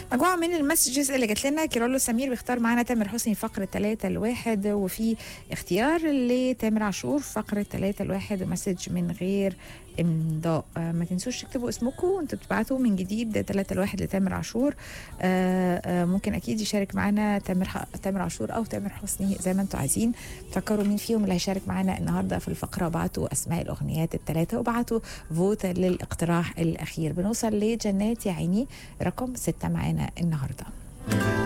مجموعة من المسجز اللي جات لنا كيرولو سمير بيختار معانا تامر حسني فقرة 3 الواحد وفي اختيار لتامر عاشور فقرة 3 الواحد ومسج من غير امضاء آه، ما تنسوش تكتبوا اسمكم وانتوا بتبعتوا من جديد 3 الواحد لتامر عاشور آه، آه، ممكن اكيد يشارك معانا تامر ح- تامر عاشور او تامر حسني زي ما انتوا عايزين فكروا مين فيهم اللي هيشارك معانا النهارده في الفقره بعتوا اسماء الاغنيات الثلاثه وبعتوا فوت للاقتراح الاخير بنوصل لجنات يا عيني رقم ستة معانا النهارده